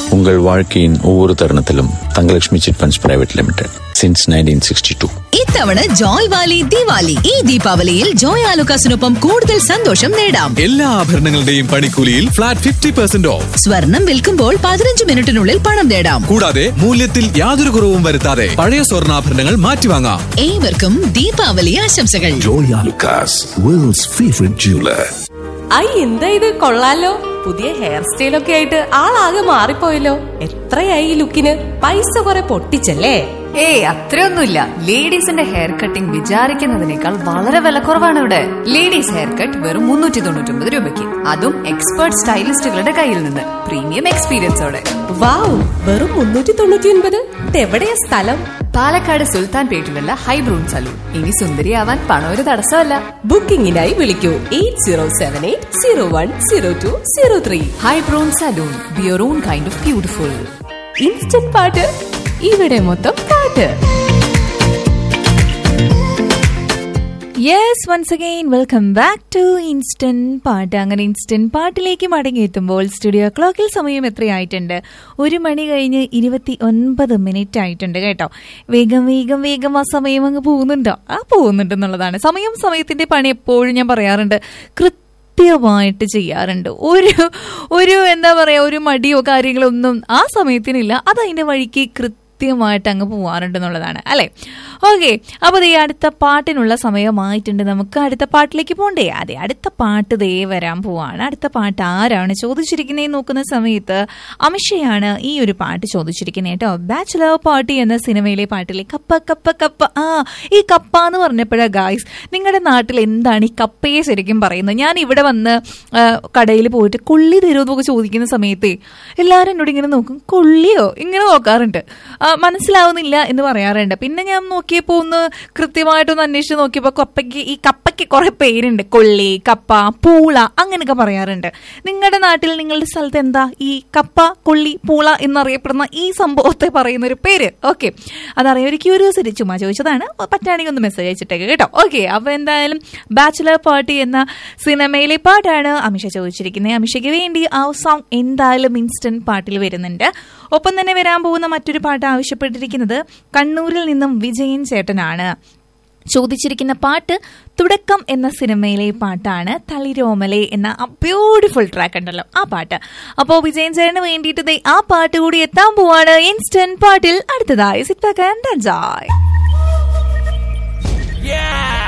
உங்கள் வாழ்க்கையின் ஒவ்வொரு தருணத்திலும் Thangalakshmi chit funds private limited since nineteen sixty two ഇത്തവണ ജോയ് വാലി ദിവാലി ഈ ദീപാവലിയിൽ ജോയ് ആലുക്കാസിനൊപ്പം കൂടുതൽ സന്തോഷം നേടാം എല്ലാ ആഭരണങ്ങളുടെയും പണിക്കൂലിയിൽ ഫ്ലാറ്റ് ഫിഫ്റ്റി പെർസെന്റ് ഓഫ് സ്വർണം വിൽക്കുമ്പോൾ പതിനഞ്ച് മിനിറ്റിനുള്ളിൽ പണം നേടാം കൂടാതെ മൂല്യത്തിൽ യാതൊരു കുറവും വരുത്താതെ പഴയ സ്വർണ്ണാഭരണങ്ങൾ മാറ്റിവാങ്ങാം ഏവർക്കും ദീപാവലി ആശംസകൾ Joy Alucas, world's favorite jeweler. ഐ എന്താ ഇത് കൊള്ളാലോ പുതിയ ഹെയർ സ്റ്റൈലൊക്കെ ആയിട്ട് ആളാകെ മാറിപ്പോയല്ലോ എത്രയായി ഈ ലുക്കിന് പൈസ കുറെ പൊട്ടിച്ചല്ലേ ഏയ് അത്രയൊന്നുമില്ല ലേഡീസിന്റെ ഹെയർ കട്ടിംഗ് വിചാരിക്കുന്നതിനേക്കാൾ വളരെ വിലക്കുറവാണ് ഇവിടെ ലേഡീസ് ഹെയർ കട്ട് വെറും മുന്നൂറ്റി തൊണ്ണൂറ്റി ഒമ്പത് രൂപയ്ക്ക് അതും എക്സ്പേർട്ട് സ്റ്റൈലിസ്റ്റുകളുടെ കയ്യിൽ നിന്ന് പ്രീമിയം എക്സ്പീരിയൻസോടെ വാവ് വെറും മുന്നൂറ്റി തൊണ്ണൂറ്റി ഒൻപത് എവിടെയാ സ്ഥലം പാലക്കാട് സുൽത്താൻ പേട്ടിലുള്ള ഹൈബ്രൂൺ സലൂൺ ഇനി സുന്ദരിയാവാൻ പണം ഒരു തടസ്സമല്ല ബുക്കിംഗിനായി വിളിക്കൂ eight zero seven eight zero one zero two zero three Hybrun salon bear on kind of beautiful instant പാട്ട് ഇവിടെ മൊത്തം പാട്ട് yes once again welcome back to instant പാട്ട് അങ്ങനെ ഇൻസ്റ്റന്റ് പാട്ടിലേക്ക് മടങ്ങിയെത്തുമ്പോൾ സ്റ്റുഡിയോ ക്ലോക്കിൽ സമയം എത്രയായിട്ടുണ്ട് ഒരു മണി കഴിഞ്ഞ് ഇരുപത്തി ഒൻപത് മിനിറ്റ് ആയിട്ടുണ്ട് കേട്ടോ വേഗം വേഗം വേഗം ആ സമയം അങ്ങ് പോകുന്നുണ്ടോ ആ പോകുന്നുണ്ട് എന്നുള്ളതാണ് സമയം സമയത്തിന്റെ പണി എപ്പോഴും ഞാൻ പറയാറുണ്ട് കൃത്യമായിട്ട് ചെയ്യാറുണ്ട് ഒരു ഒരു എന്താ പറയാ ഒരു മടിയോ കാര്യങ്ങളോ ഒന്നും ആ സമയത്തിനില്ല അത് അതിന്റെ വഴിക്ക് കൃത്യമായിട്ട് അങ്ങ് പോവാറുണ്ട് എന്നുള്ളതാണ് അല്ലെ ഓക്കെ അപ്പോൾ ഈ അടുത്ത പാട്ടിനുള്ള സമയമായിട്ടുണ്ട് നമുക്ക് അടുത്ത പാട്ടിലേക്ക് പോണ്ടേ അതെ അടുത്ത പാട്ട് ദേ വരാൻ പോവാണ് അടുത്ത പാട്ട് ആരാണ് ചോദിച്ചിരിക്കുന്നതെന്ന് നോക്കുന്ന സമയത്ത് അമിഷയാണ് ഈ ഒരു പാട്ട് ചോദിച്ചിരിക്കുന്നത് കേട്ടോ ബാച്ചുലർ പാർട്ടി എന്ന സിനിമയിലെ പാട്ടിലെ കപ്പ കപ്പ കപ്പ ആ ഈ കപ്പ എന്ന് പറഞ്ഞപ്പോഴാ ഗായ്സ് നിങ്ങളുടെ നാട്ടിൽ എന്താണ് ഈ കപ്പയെ ശരിക്കും പറയുന്നത് ഞാൻ ഇവിടെ വന്ന് കടയിൽ പോയിട്ട് കൊള്ളി തരുമോ എന്നൊക്കെ ചോദിക്കുന്ന സമയത്ത് എല്ലാവരും എന്നോട് ഇങ്ങനെ നോക്കും കൊള്ളിയോ ഇങ്ങനെ നോക്കാറുണ്ട് ആ, മനസ്സിലാവുന്നില്ല എന്ന് പറയാറുണ്ട് പിന്നെ ഞാൻ നോക്കിയപ്പോൾ ഒന്ന് കൃത്യമായിട്ടൊന്ന് അന്വേഷിച്ച് നോക്കിയപ്പോൾ കപ്പയ്ക്ക് ഈ കപ്പയ്ക്ക് കുറെ പേരുണ്ട് കൊള്ളി കപ്പ പൂള അങ്ങനെയൊക്കെ പറയാറുണ്ട് നിങ്ങളുടെ നാട്ടിൽ നിങ്ങളുടെ സ്ഥലത്ത് എന്താ ഈ കപ്പ കൊള്ളി പൂള എന്നറിയപ്പെടുന്ന ഈ സംഭവത്തെ പറയുന്ന ഒരു പേര് ഓക്കെ അതറിയാം ഒരു ക്യൂരിയോസിറ്റി ചുമ്മാ ചോദിച്ചതാണ് പറ്റുകയാണെങ്കിൽ ഒന്ന് മെസ്സേജ് അയച്ചിട്ടേക്ക് കേട്ടോ ഓക്കെ അപ്പൊ എന്തായാലും ബാച്ചുലർ പാർട്ടി എന്ന സിനിമയിലെ പാട്ടാണ് അമിഷ ചോദിച്ചിരിക്കുന്നത് അമിഷയ്ക്ക് വേണ്ടി ആ സോങ് എന്തായാലും ഇൻസ്റ്റന്റ് പാട്ടിൽ വരുന്നുണ്ട് ഒപ്പം തന്നെ വരാൻ പോകുന്ന മറ്റൊരു പാട്ട് ആവശ്യപ്പെട്ടിരിക്കുന്നത് കണ്ണൂരിൽ നിന്നും വിജയൻ ചേട്ടനാണ് ചോദിച്ചിരിക്കുന്ന പാട്ട് തുടക്കം എന്ന സിനിമയിലെ പാട്ടാണ് തളിരോമലെ എന്ന ബ്യൂട്ടിഫുൾ ട്രാക്ക് ഉണ്ടല്ലോ ആ പാട്ട് അപ്പോൾ വിജയൻ ചേട്ടന് വേണ്ടിയിട്ട് ദേ ആ പാട്ട് കൂടി എത്താൻ പോവാണ് ഇൻസ്റ്റന്റ് പാട്ടിൽ അടുത്തതായി sit back and enjoy Yeah!